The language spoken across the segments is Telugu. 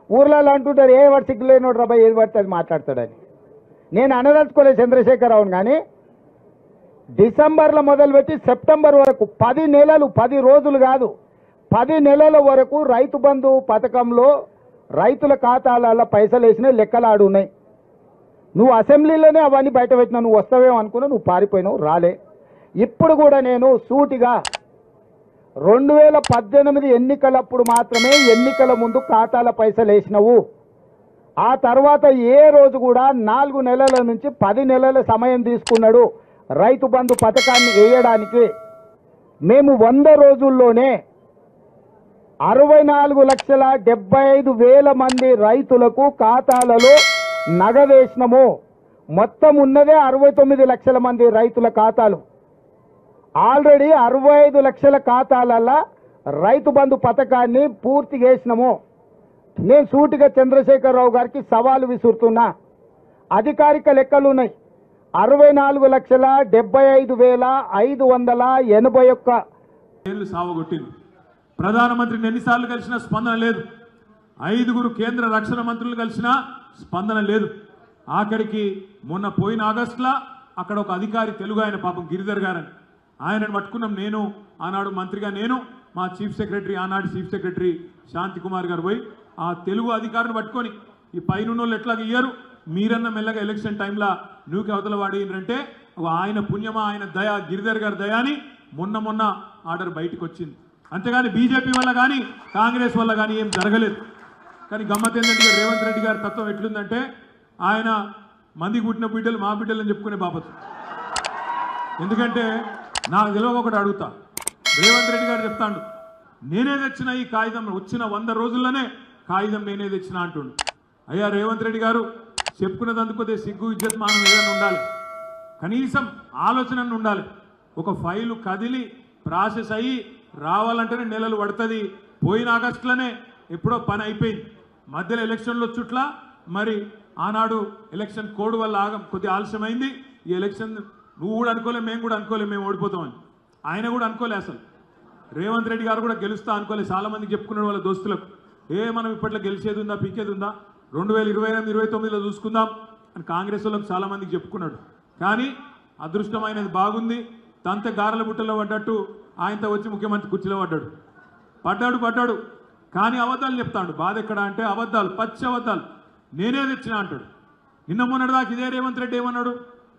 ఊర్లలో అంటుంటారు ఏ వాడు సిగ్గు లేనోడు రాబాయి ఏది పడితే అది మాట్లాడతాడని నేను అనదలుచుకోలేదు చంద్రశేఖరరావును కానీ డిసెంబర్లో మొదలుపెట్టి సెప్టెంబర్ వరకు పది నెలలు పది రోజులు కాదు పది నెలల వరకు రైతు బంధు పథకంలో రైతుల ఖాతాలలో పైసలు వేసిన లెక్కలాడు ఉన్నాయి నువ్వు అసెంబ్లీలోనే అవన్నీ బయట పెట్టినా నువ్వు వస్తావేమో అనుకున్నా నువ్వు పారిపోయినావు రాలే ఇప్పుడు కూడా నేను సూటిగా రెండు వేల పద్దెనిమిది ఎన్నికలప్పుడు మాత్రమే ఎన్నికల ముందు ఖాతాల పైసలు వేసినవు ఆ తర్వాత ఏ రోజు కూడా నాలుగు నెలల నుంచి పది నెలల సమయం తీసుకున్నాడు రైతు బంధు పథకాన్ని వేయడానికి మేము వంద రోజుల్లోనే అరవై నాలుగు లక్షల డెబ్బై ఐదు వేల మంది రైతులకు ఖాతాలలో నగదేసినము మొత్తం ఉన్నదే అరవై తొమ్మిది లక్షల మంది రైతుల ఖాతాలు ఆల్రెడీ అరవై ఐదు లక్షల ఖాతాలలో రైతు బంధు పథకాన్ని పూర్తి చేసినాము నేను సూటిగా చంద్రశేఖరరావు గారికి సవాలు విసురుతున్నా అధికారిక లెక్కలు ఉన్నాయి అరవై నాలుగు లక్షల డెబ్బై ఐదు వేల ఐదు వందల ఎనభై ఒక్క ఏళ్ళు సావగొట్టింది ప్రధానమంత్రిని ఎన్నిసార్లు కలిసినా స్పందన లేదు ఐదుగురు కేంద్ర రక్షణ మంత్రులు కలిసినా స్పందన లేదు ఆఖరికి మొన్న పోయిన ఆగస్టులా అక్కడ ఒక అధికారి తెలుగు ఆయన పాపం గిరిధర్ గారని ఆయనను పట్టుకున్నాం నేను ఆనాడు మంత్రిగా నేను మా చీఫ్ సెక్రటరీ ఆనాడు చీఫ్ సెక్రటరీ శాంతి కుమార్ గారు పోయి ఆ తెలుగు అధికారిని పట్టుకొని ఈ పైన వాళ్ళు ఎట్లాగ ఇయ్యరు మీరన్న మెల్లగా ఎలక్షన్ టైంలో నువ్వుకి అవతల వాడినంటే ఆయన పుణ్యమా ఆయన దయ గిరిధర్ గారి దయాని మొన్న మొన్న ఆర్డర్ బయటకు వచ్చింది అంతేగాని బీజేపీ వల్ల కానీ కాంగ్రెస్ వల్ల కానీ ఏం జరగలేదు కానీ గమ్మత్ ఏంటంటే ఇక రేవంత్ రెడ్డి గారి తత్వం ఎట్లుందంటే ఆయన మందికి పుట్టిన బిడ్డలు మా బిడ్డలు అని చెప్పుకునే బాపతు ఎందుకంటే నాకు తెలియక ఒకటి అడుగుతా రేవంత్ రెడ్డి గారు చెప్తాడు నేనే తెచ్చిన ఈ కాగితం వచ్చిన వంద రోజుల్లోనే కాగితం నేనే తెచ్చిన అంటుండు అయ్యా రేవంత్ రెడ్డి గారు చెప్పుకున్నదందుకు కొద్దిగా సిగ్గు ఇజ్జత్ మానం ఏదైనా ఉండాలి కనీసం ఆలోచన ఉండాలి ఒక ఫైలు కదిలి ప్రాసెస్ అయ్యి రావాలంటేనే నెలలు పడుతుంది పోయిన ఆగస్టులోనే ఎప్పుడో పని అయిపోయింది మధ్యలో ఎలక్షన్లు చుట్ల మరి ఆనాడు ఎలక్షన్ కోడ్ వల్ల ఆగ కొద్దిగా ఆలస్యమైంది ఈ ఎలక్షన్ నువ్వు కూడా అనుకోలే మేము కూడా అనుకోలే మేము ఓడిపోతామని ఆయన కూడా అనుకోలే అసలు రేవంత్ రెడ్డి గారు కూడా గెలుస్తా అనుకోలే చాలా మంది చెప్పుకున్నాడు వాళ్ళ దోస్తులకు ఏ మనం ఇప్పట్లో గెలిచేది ఉందా పీకేది ఉందా రెండు వేల ఇరవై ఎనిమిది ఇరవై తొమ్మిదిలో చూసుకుందాం అని కాంగ్రెస్ వాళ్ళకి చాలా మందికి చెప్పుకున్నాడు కానీ అదృష్టమైనది బాగుంది తంత గారెల బుట్టలో పడ్డట్టు ఆయనతో వచ్చి ముఖ్యమంత్రి కుర్చీలో పడ్డాడు పడ్డాడు పడ్డాడు కానీ అబద్ధాలు చెప్తాడు బాధ ఎక్కడ అంటే అబద్ధాలు పచ్చి అబద్ధాలు నేనే తెచ్చిన అంటాడు నిన్న మొన్నటి దాకా ఇదే రేవంత్ రెడ్డి ఏమన్నాడు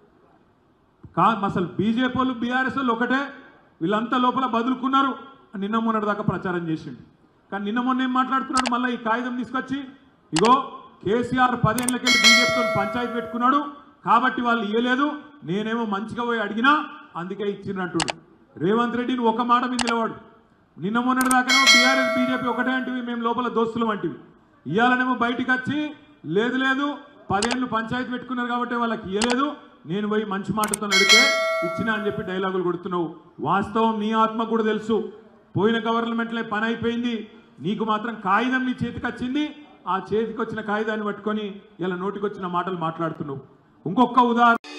కా అసలు బీజేపీ వాళ్ళు బీఆర్ఎస్ వాళ్ళు ఒకటే వీళ్ళంతా లోపల బదులుకున్నారు అని నిన్న మొన్నటి దాకా ప్రచారం చేసిండు కానీ నిన్న మొన్న ఏం మాట్లాడుతున్నాడు మళ్ళీ ఈ కాగితం తీసుకొచ్చి ఇగో కేసీఆర్ పదేళ్ళకెళ్ళి బీజేపీతో పంచాయతీ పెట్టుకున్నాడు కాబట్టి వాళ్ళు ఇయ్యలేదు నేనేమో మంచిగా పోయి అడిగినా అందుకే ఇచ్చినట్టుడు రేవంత్ రెడ్డిని ఒక మాట మీద నిలవాడు నిన్న మొన్నటి దాకానేమో బీఆర్ఎస్ బీజేపీ ఒకటే అంటివి మేము లోపల దోస్తులు వంటివి ఇయ్యాలనేమో బయటికి వచ్చి లేదు లేదు పదేళ్ళు పంచాయతీ పెట్టుకున్నారు కాబట్టి వాళ్ళకి ఇయ్యలేదు నేను పోయి మంచి మాటతో నడితే ఇచ్చినా అని చెప్పి డైలాగులు కొడుతున్నావు వాస్తవం నీ ఆత్మ కూడా తెలుసు పోయిన గవర్నమెంట్లో పని అయిపోయింది నీకు మాత్రం కాగితం నీ చేతికి వచ్చింది ఆ చేతికి వచ్చిన కాగితాన్ని పట్టుకొని ఇలా నోటికి వచ్చిన మాటలు మాట్లాడుతున్నావు ఇంకొక ఉదాహరణ